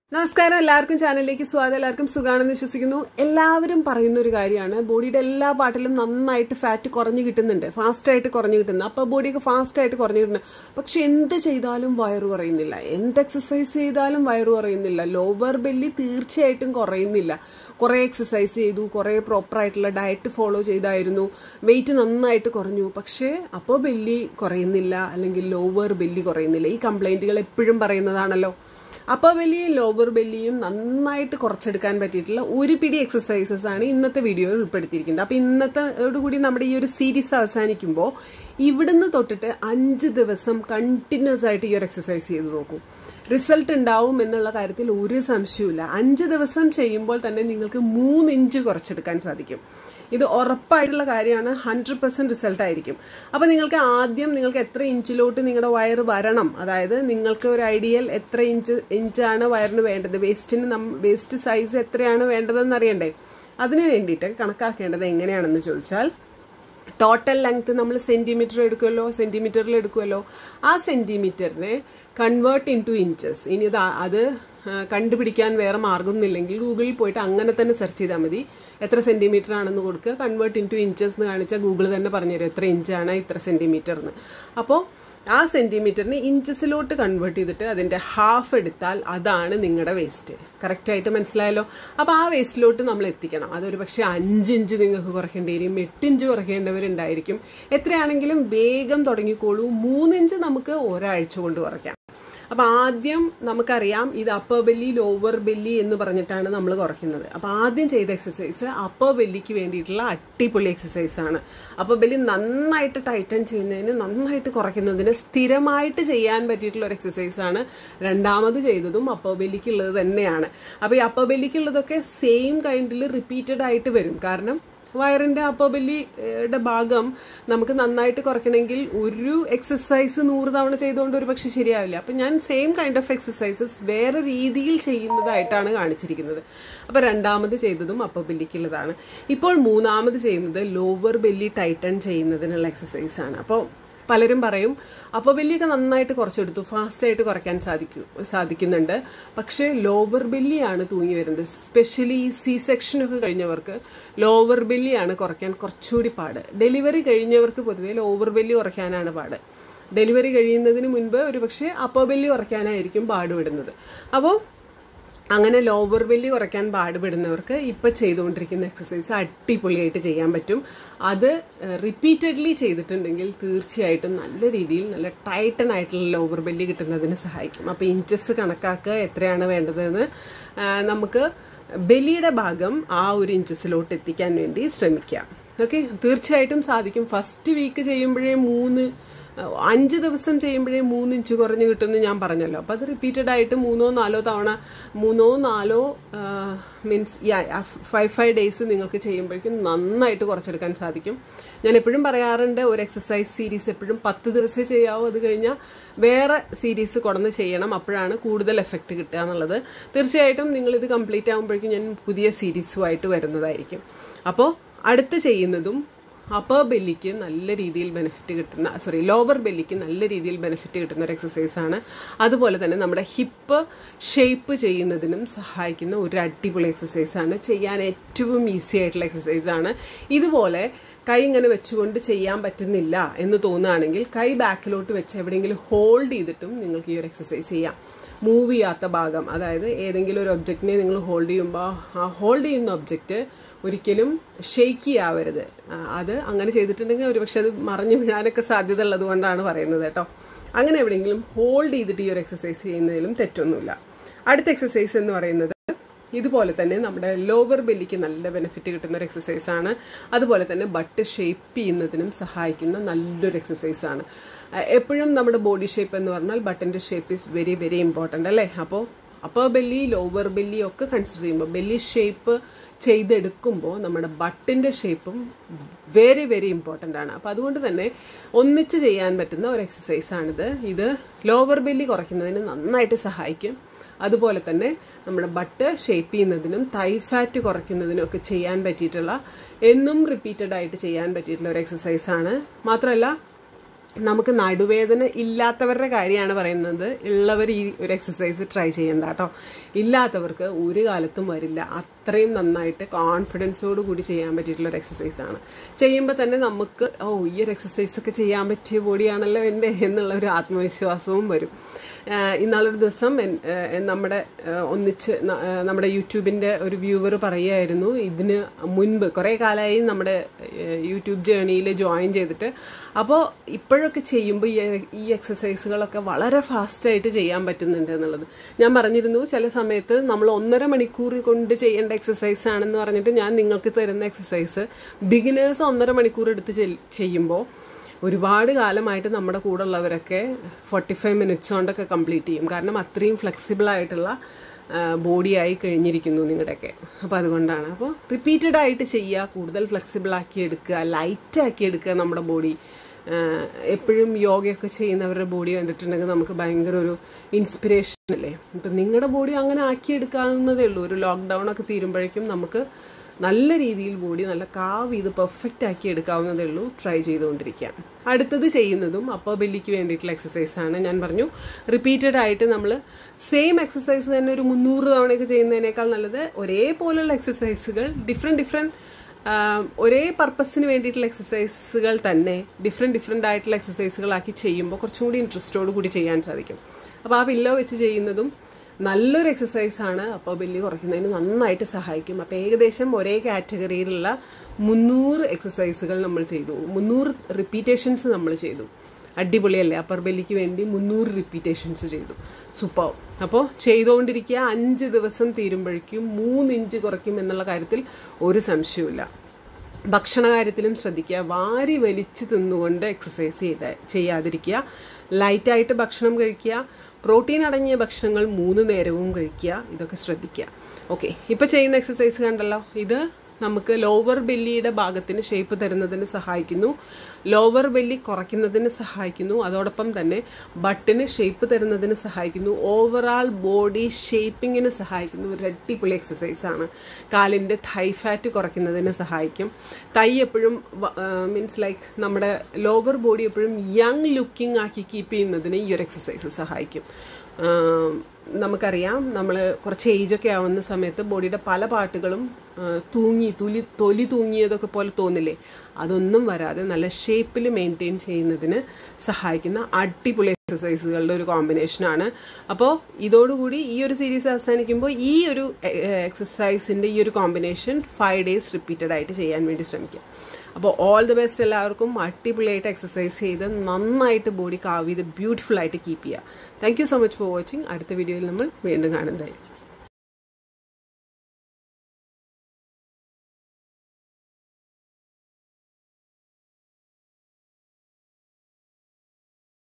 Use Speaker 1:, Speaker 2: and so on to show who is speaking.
Speaker 1: നമസ്കാരം എല്ലാവർക്കും ചാനലിലേക്ക് സ്വാഗതം എല്ലാവർക്കും സുഖാണെന്ന് വിശ്വസിക്കുന്നു എല്ലാവരും പറയുന്ന ഒരു കാര്യമാണ് ബോഡിയുടെ എല്ലാ പാർട്ടിലും നന്നായിട്ട് ഫാറ്റ് കുറഞ്ഞു കിട്ടുന്നുണ്ട് ഫാസ്റ്റ് ആയിട്ട് കുറഞ്ഞു കിട്ടുന്നു അപ്പോൾ ബോഡിയൊക്കെ ഫാസ്റ്റ് ആയിട്ട് കുറഞ്ഞു കിട്ടുന്നു പക്ഷെ എന്ത് ചെയ്താലും വയറ് കുറയുന്നില്ല എന്ത് എക്സസൈസ് ചെയ്താലും വയറ് കുറയുന്നില്ല ലോവർ ബെല്ലി തീർച്ചയായിട്ടും കുറയുന്നില്ല കുറേ എക്സസൈസ് ചെയ്തു കുറേ പ്രോപ്പറായിട്ടുള്ള ഡയറ്റ് ഫോളോ ചെയ്തായിരുന്നു വെയിറ്റ് നന്നായിട്ട് കുറഞ്ഞു പക്ഷേ അപ്പോൾ ബെല്ലി കുറയുന്നില്ല അല്ലെങ്കിൽ ലോവർ ബെല്ലി കുറയുന്നില്ല ഈ കംപ്ലൈൻറ്റുകൾ എപ്പോഴും പറയുന്നതാണല്ലോ അപ്പോൾ വലിയ ലോവർ ബെല്ലിയും നന്നായിട്ട് കുറച്ചെടുക്കാൻ പറ്റിയിട്ടുള്ള ഒരു പിടി എക്സസൈസസ് ആണ് ഇന്നത്തെ വീഡിയോയിൽ ഉൾപ്പെടുത്തിയിരിക്കുന്നത് അപ്പോൾ ഇന്നത്തോടുകൂടി നമ്മുടെ ഈ ഒരു സീരീസ് അവസാനിക്കുമ്പോൾ ഇവിടുന്ന് തൊട്ടിട്ട് അഞ്ച് ദിവസം കണ്ടിന്യൂസ് ആയിട്ട് ഈ ഒരു എക്സസൈസ് ചെയ്ത് നോക്കൂ റിസൾട്ട് ഉണ്ടാവും എന്നുള്ള കാര്യത്തിൽ ഒരു സംശയവുമില്ല അഞ്ച് ദിവസം ചെയ്യുമ്പോൾ തന്നെ നിങ്ങൾക്ക് മൂന്ന് ഇഞ്ച് കുറച്ചെടുക്കാൻ സാധിക്കും ഇത് ഉറപ്പായിട്ടുള്ള കാര്യമാണ് ഹൺഡ്രഡ് പെർസെൻറ്റ് റിസൾട്ട് ആയിരിക്കും അപ്പോൾ നിങ്ങൾക്ക് ആദ്യം നിങ്ങൾക്ക് എത്ര ഇഞ്ചിലോട്ട് നിങ്ങളുടെ വയറ് വരണം അതായത് നിങ്ങൾക്ക് ഒരു ഐഡിയൽ എത്ര ഇഞ്ച് ഇഞ്ചാണ് വയറിന് വേണ്ടത് വേസ്റ്റിന് നം വേസ്റ്റ് സൈസ് എത്രയാണ് വേണ്ടതെന്ന് അറിയണ്ടേ അതിന് വേണ്ടിയിട്ട് കണക്കാക്കേണ്ടത് എങ്ങനെയാണെന്ന് ചോദിച്ചാൽ ടോട്ടൽ ലെങ്ത് നമ്മൾ സെന്റിമീറ്റർ എടുക്കുമല്ലോ സെന്റിമീറ്ററിൽ എടുക്കുമല്ലോ ആ സെന്റിമീറ്ററിനെ കൺവേർട്ട് ഇൻ ടു ഇഞ്ചസ് ഇനി ഇത് അത് കണ്ടുപിടിക്കാൻ വേറെ മാർഗമൊന്നുമില്ലെങ്കിൽ ഗൂഗിളിൽ പോയിട്ട് അങ്ങനെ തന്നെ സെർച്ച് ചെയ്താൽ മതി എത്ര സെന്റിമീറ്റർ ആണെന്ന് കൊടുക്കുക കൺവേർട്ട് ഇൻ ടു ഇഞ്ചസ് എന്ന് കാണിച്ചാൽ ഗൂഗിൾ തന്നെ പറഞ്ഞുതരും എത്ര ഇഞ്ചാണ് ഇത്ര സെന്റിമീറ്റർ എന്ന് അപ്പോൾ ആ സെന്റിമീറ്ററിന് ഇഞ്ചസിലോട്ട് കൺവേർട്ട് ചെയ്തിട്ട് അതിന്റെ ഹാഫ് എടുത്താൽ അതാണ് നിങ്ങളുടെ വേസ്റ്റ് കറക്റ്റ് ആയിട്ട് മനസ്സിലായല്ലോ അപ്പോൾ ആ വേസ്റ്റിലോട്ട് നമ്മൾ എത്തിക്കണം അതൊരു പക്ഷേ അഞ്ച് ഇഞ്ച് നിങ്ങൾക്ക് കുറയ്ക്കേണ്ടി വരും എട്ട് ഇഞ്ച് കുറയ്ക്കേണ്ടവരുണ്ടായിരിക്കും എത്രയാണെങ്കിലും വേഗം തുടങ്ങിക്കോളൂ മൂന്നിഞ്ച് നമുക്ക് ഒരാഴ്ച കൊണ്ട് കുറയ്ക്കാം അപ്പൊ ആദ്യം നമുക്കറിയാം ഇത് അപ്പർ ബെല്ലി ലോവർ ബെല്ലി എന്ന് പറഞ്ഞിട്ടാണ് നമ്മൾ കുറയ്ക്കുന്നത് അപ്പൊ ആദ്യം ചെയ്ത എക്സസൈസ് അപ്പർ ബെല്ലിക്ക് വേണ്ടിയിട്ടുള്ള അടിപൊളി എക്സസൈസ് ആണ് അപ്പർ ബെല്ലി നന്നായിട്ട് ടൈറ്റൻ ചെയ്യുന്നതിന് നന്നായിട്ട് കുറയ്ക്കുന്നതിന് സ്ഥിരമായിട്ട് ചെയ്യാൻ പറ്റിയിട്ടുള്ള ഒരു എക്സസൈസ് ആണ് രണ്ടാമത് ചെയ്തതും അപ്പർ ബെല്ലിക്കുള്ളത് തന്നെയാണ് അപ്പൊ ഈ അപ്പർ ബെല്ലിക്കുള്ളതൊക്കെ സെയിം കൈൻഡിൽ റിപ്പീറ്റഡ് ആയിട്ട് വരും കാരണം വയറിന്റെ അപ്പബലിയുടെ ഭാഗം നമുക്ക് നന്നായിട്ട് കുറയ്ക്കണമെങ്കിൽ ഒരു എക്സസൈസ് നൂറ് തവണ ചെയ്തുകൊണ്ട് ഒരു പക്ഷെ ശരിയാവില്ല അപ്പം ഞാൻ സെയിം കൈൻഡ് ഓഫ് എക്സസൈസസ് വേറെ രീതിയിൽ ചെയ്യുന്നതായിട്ടാണ് കാണിച്ചിരിക്കുന്നത് അപ്പം രണ്ടാമത് ചെയ്തതും അപ്പബലിക്കുള്ളതാണ് ഇപ്പോൾ മൂന്നാമത് ചെയ്യുന്നത് ലോവർ ബെല്ലി ടൈറ്റൺ ചെയ്യുന്നതിനുള്ള എക്സസൈസ് ആണ് അപ്പോൾ പലരും പറയും അപ്പോൾ ബെല്ലിയൊക്കെ നന്നായിട്ട് കുറച്ചെടുത്തു ഫാസ്റ്റായിട്ട് കുറയ്ക്കാൻ സാധിക്കൂ സാധിക്കുന്നുണ്ട് പക്ഷേ ലോവർ ബെല്ലിയാണ് തൂങ്ങി വരുന്നത് സ്പെഷ്യലി സി സെക്ഷനൊക്കെ കഴിഞ്ഞവർക്ക് ലോവർ ബെല്ലിയാണ് കുറയ്ക്കാൻ കുറച്ചുകൂടി പാട് ഡെലിവറി കഴിഞ്ഞവർക്ക് പൊതുവേ ലോവർ ബെല്ലി കുറയ്ക്കാനാണ് പാട് ഡെലിവറി കഴിയുന്നതിന് മുൻപ് ഒരു പക്ഷേ അപ്പർ ബെല്ലി കുറയ്ക്കാനായിരിക്കും പാടുപെടുന്നത് അപ്പോൾ അങ്ങനെ ലോവർ ബെല്ലി കുറയ്ക്കാൻ പാടുപെടുന്നവർക്ക് ഇപ്പം ചെയ്തുകൊണ്ടിരിക്കുന്ന എക്സസൈസ് അടിപൊളിയായിട്ട് ചെയ്യാൻ പറ്റും അത് റിപ്പീറ്റഡ്ലി ചെയ്തിട്ടുണ്ടെങ്കിൽ തീർച്ചയായിട്ടും നല്ല രീതിയിൽ നല്ല ടൈറ്റൻ ആയിട്ടുള്ള ലോവർ ബെല്ലി കിട്ടുന്നതിന് സഹായിക്കും അപ്പോൾ ഇഞ്ചസ് കണക്കാക്കുക എത്രയാണ് വേണ്ടതെന്ന് നമുക്ക് ബെല്ലിയുടെ ഭാഗം ആ ഒരു ഇഞ്ചസിലോട്ട് എത്തിക്കാൻ വേണ്ടി ശ്രമിക്കാം ഓക്കെ തീർച്ചയായിട്ടും സാധിക്കും ഫസ്റ്റ് വീക്ക് ചെയ്യുമ്പോഴേ മൂന്ന് അഞ്ച് ദിവസം ചെയ്യുമ്പോഴേ മൂന്ന് ഇഞ്ച് കുറഞ്ഞ് കിട്ടുമെന്ന് ഞാൻ പറഞ്ഞല്ലോ അപ്പോൾ അത് റിപ്പീറ്റഡ് ആയിട്ട് മൂന്നോ നാലോ തവണ മൂന്നോ നാലോ മീൻസ് ഫൈവ് ഫൈവ് ഡേയ്സ് നിങ്ങൾക്ക് ചെയ്യുമ്പോഴേക്കും നന്നായിട്ട് കുറച്ചെടുക്കാൻ സാധിക്കും ഞാൻ എപ്പോഴും പറയാറുണ്ട് ഒരു എക്സസൈസ് സീരീസ് എപ്പോഴും പത്ത് ദിവസമേ ചെയ്യാവൂ അത് കഴിഞ്ഞാൽ വേറെ സീരീസ് കൊടന്ന് ചെയ്യണം അപ്പോഴാണ് കൂടുതൽ എഫക്റ്റ് കിട്ടുക എന്നുള്ളത് തീർച്ചയായിട്ടും നിങ്ങളിത് കംപ്ലീറ്റ് ആകുമ്പോഴേക്കും ഞാൻ പുതിയ സീരീസുമായിട്ട് വരുന്നതായിരിക്കും അപ്പോൾ അടുത്ത് ചെയ്യുന്നതും അപ്പർ ബെല്ലിക്ക് നല്ല രീതിയിൽ ബെനിഫിറ്റ് കിട്ടുന്ന സോറി ലോവർ ബെല്ലിക്ക് നല്ല രീതിയിൽ ബെനിഫിറ്റ് കിട്ടുന്ന ഒരു എക്സസൈസ് ആണ് അതുപോലെ തന്നെ നമ്മുടെ ഹിപ്പ് ഷേപ്പ് ചെയ്യുന്നതിനും സഹായിക്കുന്ന ഒരു അടിപൊളി എക്സസൈസ് ആണ് ചെയ്യാൻ ഏറ്റവും ഈസി ആയിട്ടുള്ള എക്സസൈസ് ആണ് ഇതുപോലെ കൈ ഇങ്ങനെ വെച്ചുകൊണ്ട് ചെയ്യാൻ പറ്റുന്നില്ല എന്ന് തോന്നുകയാണെങ്കിൽ കൈ ബാക്കിലോട്ട് വെച്ച് എവിടെയെങ്കിലും ഹോൾഡ് ചെയ്തിട്ടും നിങ്ങൾക്ക് ഈ ഒരു എക്സസൈസ് ചെയ്യാം മൂവ് ചെയ്യാത്ത ഭാഗം അതായത് ഏതെങ്കിലും ഒരു ഒബ്ജക്റ്റിനെ നിങ്ങൾ ഹോൾഡ് ചെയ്യുമ്പോൾ ആ ഹോൾഡ് ചെയ്യുന്ന ഒബ്ജക്റ്റ് ഒരിക്കലും ഷെയ്ക്ക് ആവരുത് അത് അങ്ങനെ ചെയ്തിട്ടുണ്ടെങ്കിൽ ഒരുപക്ഷെ അത് മറിഞ്ഞു വീഴാനൊക്കെ സാധ്യത ഉള്ളത് കൊണ്ടാണ് പറയുന്നത് കേട്ടോ അങ്ങനെ എവിടെയെങ്കിലും ഹോൾഡ് ചെയ്തിട്ട് ഈ ഒരു എക്സസൈസ് ചെയ്യുന്നതിലും തെറ്റൊന്നുമില്ല അടുത്ത എക്സസൈസ് എന്ന് പറയുന്നത് ഇതുപോലെ തന്നെ നമ്മുടെ ലോവർ ബെല്ലിക്ക് നല്ല ബെനിഫിറ്റ് കിട്ടുന്ന ഒരു എക്സസൈസ് ആണ് അതുപോലെ തന്നെ ബട്ട് ഷേപ്പ് ചെയ്യുന്നതിനും സഹായിക്കുന്ന നല്ലൊരു എക്സസൈസ് ആണ് എപ്പോഴും നമ്മുടെ ബോഡി ഷേപ്പ് എന്ന് പറഞ്ഞാൽ ബട്ടൻ്റെ shape is very very important അല്ലേ അപ്പോൾ അപ്പർ ബെല്ലി ലോവർ ബെല്ലി ഒക്കെ കൺസിഡർ ചെയ്യുമ്പോൾ ബെല്ലി ഷേപ്പ് ചെയ്തെടുക്കുമ്പോൾ നമ്മുടെ ബട്ടിൻ്റെ ഷേപ്പും വെരി വെരി ഇമ്പോർട്ടൻ്റ് ആണ് അപ്പോൾ അതുകൊണ്ട് തന്നെ ഒന്നിച്ച് ചെയ്യാൻ പറ്റുന്ന ഒരു എക്സസൈസ് ആണിത് ഇത് ലോവർ ബെല്ലി കുറയ്ക്കുന്നതിന് നന്നായിട്ട് സഹായിക്കും അതുപോലെ തന്നെ നമ്മുടെ ബട്ട് ഷേപ്പ് ചെയ്യുന്നതിനും തൈ ഫാറ്റ് കുറയ്ക്കുന്നതിനും ഒക്കെ ചെയ്യാൻ പറ്റിയിട്ടുള്ള എന്നും റിപ്പീറ്റഡ് ആയിട്ട് ചെയ്യാൻ പറ്റിയിട്ടുള്ള ഒരു എക്സസൈസ് ആണ് മാത്രമല്ല നമുക്ക് നടുവേദന ഇല്ലാത്തവരുടെ കാര്യമാണ് പറയുന്നത് ഉള്ളവർ ഈ ഒരു എക്സസൈസ് ട്രൈ ചെയ്യണ്ട കേട്ടോ ഇല്ലാത്തവർക്ക് ഒരു കാലത്തും വരില്ല അത്രയും നന്നായിട്ട് കോൺഫിഡൻസോട് കൂടി ചെയ്യാൻ പറ്റിയിട്ടുള്ള ഒരു എക്സസൈസ് ആണ് ചെയ്യുമ്പോൾ തന്നെ നമുക്ക് ഓ ഈ ഒരു എക്സസൈസ് ഒക്കെ ചെയ്യാൻ പറ്റിയ ബോഡിയാണല്ലോ എൻ്റെ എന്നുള്ള ഒരു ആത്മവിശ്വാസവും വരും ഇന്നാളൊരു ദിവസം നമ്മുടെ ഒന്നിച്ച് നമ്മുടെ യൂട്യൂബിൻ്റെ ഒരു വ്യൂവർ പറയുമായിരുന്നു ഇതിന് മുൻപ് കുറേ കാലമായി നമ്മുടെ യൂട്യൂബ് ജേണിയിൽ ജോയിൻ ചെയ്തിട്ട് അപ്പോൾ ഇപ്പോഴൊക്കെ ചെയ്യുമ്പോൾ ഈ എക്സസൈസുകളൊക്കെ വളരെ ഫാസ്റ്റായിട്ട് ചെയ്യാൻ പറ്റുന്നുണ്ട് എന്നുള്ളത് ഞാൻ പറഞ്ഞിരുന്നു ചില സമയത്ത് നമ്മൾ ഒന്നര മണിക്കൂർ കൊണ്ട് ചെയ്യേണ്ട എക്സസൈസ് ആണെന്ന് പറഞ്ഞിട്ട് ഞാൻ നിങ്ങൾക്ക് തരുന്ന എക്സസൈസ് ബിഗിനേഴ്സ് ഒന്നര മണിക്കൂർ എടുത്ത് ചെയ്യുമ്പോൾ ഒരുപാട് കാലമായിട്ട് നമ്മുടെ കൂടെ ഉള്ളവരൊക്കെ ഫോർട്ടി ഫൈവ് മിനിറ്റ്സ് കൊണ്ടൊക്കെ കംപ്ലീറ്റ് ചെയ്യും കാരണം അത്രയും ഫ്ലെക്സിബിൾ ആയിട്ടുള്ള ബോഡി ആയി കഴിഞ്ഞിരിക്കുന്നു നിങ്ങളുടെയൊക്കെ അപ്പോൾ അതുകൊണ്ടാണ് അപ്പോൾ റിപ്പീറ്റഡ് ആയിട്ട് ചെയ്യുക കൂടുതൽ ഫ്ലെക്സിബിൾ ആക്കി എടുക്കുക ലൈറ്റ് ആക്കി എടുക്കുക നമ്മുടെ ബോഡി എപ്പോഴും യോഗയൊക്കെ ചെയ്യുന്നവരുടെ ബോഡി കണ്ടിട്ടുണ്ടെങ്കിൽ നമുക്ക് ഭയങ്കര ഒരു ഇൻസ്പിറേഷൻ അല്ലേ ഇപ്പം നിങ്ങളുടെ ബോഡി അങ്ങനെ ആക്കിയെടുക്കാവുന്നതേ ഉള്ളൂ ഒരു ലോക്ക്ഡൗൺ ഒക്കെ തീരുമ്പോഴേക്കും നമുക്ക് നല്ല രീതിയിൽ ബോഡി നല്ല കാവ് ചെയ്ത് പെർഫെക്റ്റ് ആക്കി എടുക്കാവുന്നതേ ഉള്ളൂ ട്രൈ ചെയ്തുകൊണ്ടിരിക്കുക അടുത്തത് ചെയ്യുന്നതും അപ്പർ ബെല്ലിക്ക് വേണ്ടിയിട്ടുള്ള എക്സസൈസ് ആണ് ഞാൻ പറഞ്ഞു റിപ്പീറ്റഡ് ആയിട്ട് നമ്മൾ സെയിം എക്സസൈസ് തന്നെ ഒരു മുന്നൂറ് തവണയൊക്കെ ചെയ്യുന്നതിനേക്കാൾ നല്ലത് ഒരേപോലുള്ള എക്സസൈസുകൾ ഡിഫറെൻറ്റ് ഡിഫറെൻറ്റ് ഒരേ പർപ്പസിന് വേണ്ടിയിട്ടുള്ള എക്സസൈസുകൾ തന്നെ ഡിഫറെൻറ്റ് ഡിഫറെൻ്റ് ആയിട്ടുള്ള എക്സസൈസുകളാക്കി ചെയ്യുമ്പോൾ കുറച്ചും കൂടി ഇൻട്രസ്റ്റോട് കൂടി ചെയ്യാൻ സാധിക്കും അപ്പോൾ ആ പില്ലോ വെച്ച് ചെയ്യുന്നതും നല്ലൊരു എക്സസൈസാണ് അപ്പോൾ ബെല്ലി കുറയ്ക്കുന്നതിന് നന്നായിട്ട് സഹായിക്കും അപ്പോൾ ഏകദേശം ഒരേ കാറ്റഗറിയിലുള്ള മുന്നൂറ് എക്സസൈസുകൾ നമ്മൾ ചെയ്തു മുന്നൂറ് റിപ്പീറ്റേഷൻസ് നമ്മൾ ചെയ്തു അടിപൊളിയല്ലേ അപ്പർ ബെല്ലിക്ക് വേണ്ടി മുന്നൂറ് റിപ്പീറ്റേഷൻസ് ചെയ്തു സൂപ്പർ അപ്പോൾ ചെയ്തുകൊണ്ടിരിക്കുക അഞ്ച് ദിവസം തീരുമ്പോഴേക്കും മൂന്ന് ഇഞ്ച് കുറയ്ക്കും എന്നുള്ള കാര്യത്തിൽ ഒരു സംശയവുമില്ല ഭക്ഷണ കാര്യത്തിലും ശ്രദ്ധിക്കുക വാരി വലിച്ച് തിന്നുകൊണ്ട് എക്സസൈസ് ചെയ്ത ചെയ്യാതിരിക്കുക ലൈറ്റായിട്ട് ഭക്ഷണം കഴിക്കുക പ്രോട്ടീൻ അടങ്ങിയ ഭക്ഷണങ്ങൾ മൂന്ന് നേരവും കഴിക്കുക ഇതൊക്കെ ശ്രദ്ധിക്കുക ഓക്കെ ഇപ്പോൾ ചെയ്യുന്ന എക്സസൈസ് കണ്ടല്ലോ ഇത് നമുക്ക് ലോവർ ബെല്ലിയുടെ ഭാഗത്തിന് ഷേപ്പ് തരുന്നതിന് സഹായിക്കുന്നു ലോവർ ബെല്ലി കുറയ്ക്കുന്നതിന് സഹായിക്കുന്നു അതോടൊപ്പം തന്നെ ബട്ടിന് ഷേപ്പ് തരുന്നതിന് സഹായിക്കുന്നു ഓവറാൾ ബോഡി ഷേപ്പിങ്ങിന് സഹായിക്കുന്നു ഒരു അടിപൊളി എക്സസൈസ് ആണ് കാലിൻ്റെ തൈ ഫാറ്റ് കുറയ്ക്കുന്നതിന് സഹായിക്കും തൈ എപ്പോഴും മീൻസ് ലൈക്ക് നമ്മുടെ ലോവർ ബോഡി എപ്പോഴും യങ് ലുക്കിംഗ് ആക്കി കീപ്പ് ചെയ്യുന്നതിന് ഈ ഒരു എക്സസൈസ് സഹായിക്കും നമുക്കറിയാം നമ്മൾ കുറച്ച് ഏജൊക്കെ ആവുന്ന സമയത്ത് ബോഡിയുടെ പല പാട്ടുകളും തൂങ്ങി തുലി തൊലി തൂങ്ങിയതൊക്കെ പോലെ തോന്നില്ലേ അതൊന്നും വരാതെ നല്ല ഷേപ്പിൽ മെയിൻറ്റെയിൻ ചെയ്യുന്നതിന് സഹായിക്കുന്ന അടിപൊളി എക്സസൈസുകളുടെ ഒരു കോമ്പിനേഷനാണ് അപ്പോൾ ഇതോടുകൂടി ഈ ഒരു സീരീസ് അവസാനിക്കുമ്പോൾ ഈ ഒരു എക്സസൈസിൻ്റെ ഈ ഒരു കോമ്പിനേഷൻ ഫൈവ് ഡേയ്സ് റിപ്പീറ്റഡ് ആയിട്ട് ചെയ്യാൻ വേണ്ടി ശ്രമിക്കുക അപ്പോൾ ഓൾ ദി ബെസ്റ്റ് എല്ലാവർക്കും അടിപൊളിയായിട്ട് എക്സസൈസ് ചെയ്ത് നന്നായിട്ട് ബോഡി കാവ് ചെയ്ത് ബ്യൂട്ടിഫുൾ ആയിട്ട് കീപ്പ് ചെയ്യുക thank you so much for watching അടുത്ത വീഡിയോയിൽ നമ്മൾ വീണ്ടും കാണുന്നതായിരിക്കും